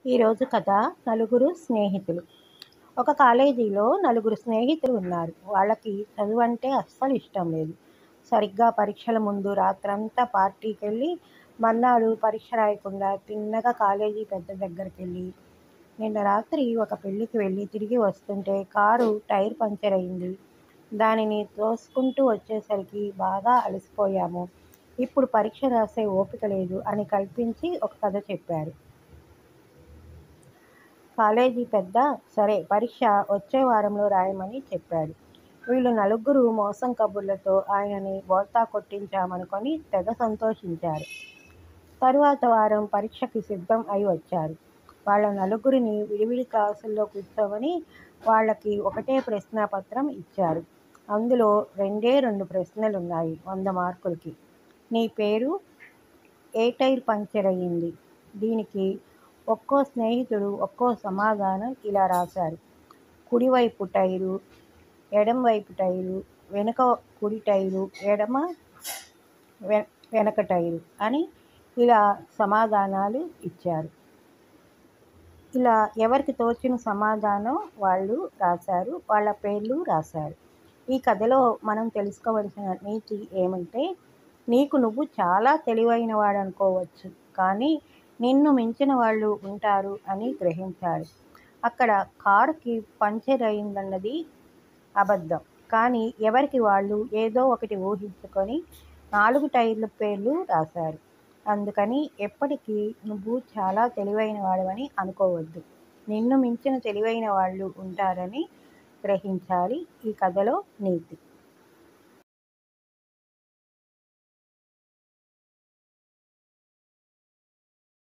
ఈరోజు కథ నలుగురు స్నేహితులు ఒక కాలేజీలో నలుగురు స్నేహితులు ఉన్నారు వాళ్ళకి చదువు అంటే అస్సలు ఇష్టం లేదు సరిగ్గా పరీక్షల ముందు రాత్రంతా పార్టీకి వెళ్ళి మర్నాడు పరీక్ష రాయకుండా తిన్నగా కాలేజీ పెద్ద దగ్గరికి వెళ్ళి నిన్న రాత్రి ఒక పెళ్ళికి వెళ్ళి తిరిగి వస్తుంటే కారు టైర్ పంచర్ అయింది దానిని తోసుకుంటూ వచ్చేసరికి బాగా అలసిపోయాము ఇప్పుడు పరీక్ష రాసే ఓపిక లేదు అని కల్పించి ఒక కథ చెప్పారు కాలేజీ పెద్ద సరే పరీక్ష వచ్చే వారంలో రాయమని చెప్పాడు వీళ్ళు నలుగురు మోసం కబుర్లతో ఆయనని బోల్తా కొట్టించామనుకొని తెగ సంతోషించారు తరువాత వారం పరీక్షకి సిద్ధం అయి వచ్చారు వాళ్ళ నలుగురిని విడివిడి క్లాసుల్లో కూర్చోమని వాళ్ళకి ఒకటే ప్రశ్నాపత్రం ఇచ్చారు అందులో రెండే రెండు ప్రశ్నలు ఉన్నాయి వంద మార్కులకి నీ పేరు ఏ టైర్ పంక్చర్ అయ్యింది దీనికి ఒక్కో స్నేహితుడు ఒక్కో సమాధానం ఇలా రాశారు కుడివైపు టైరు ఎడమ వైపు టైరు వెనుక కుడి టైరు ఎడమ వె- వెనక టైరు అని ఇలా సమాధానాలు ఇచ్చారు ఇలా ఎవరికి తోచిన సమాధానం వాళ్ళు రాశారు వాళ్ళ పేర్లు రాశారు ఈ కథలో మనం తెలుసుకోవలసిన నీతి ఏమంటే నీకు నువ్వు చాలా తెలివైన వాడు అనుకోవచ్చు కానీ నిన్ను మించిన వాళ్ళు ఉంటారు అని గ్రహించాడు అక్కడ కారుకి పంచర్ అయిందన్నది అబద్ధం కానీ ఎవరికి వాళ్ళు ఏదో ఒకటి ఊహించుకొని నాలుగు టైర్ల పేర్లు రాశారు అందుకని ఎప్పటికీ నువ్వు చాలా తెలివైన వాడవని అనుకోవద్దు నిన్ను మించిన తెలివైన వాళ్ళు ఉంటారని గ్రహించాలి ఈ కథలో నీతి